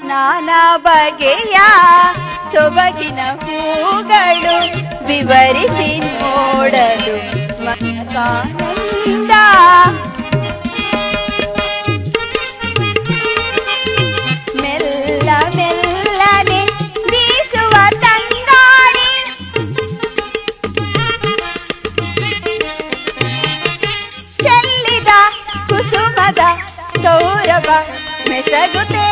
ನಾನಾ ಬಗೆಯ ಸೊಬಗಿನ ಹೂಗಳು ವಿವರಿಸಿ ನೋಡಲು ಮನಕಾನಂದ ಮೆಲ್ಲ ಮೆಲ್ಲನೆ ಬೀಸುವ ತಂಗಾಳಿ ಚೆಲ್ಲಿದ ಕುಸುಮದ ಸೌರಭ ಮೆಸಗುತೆ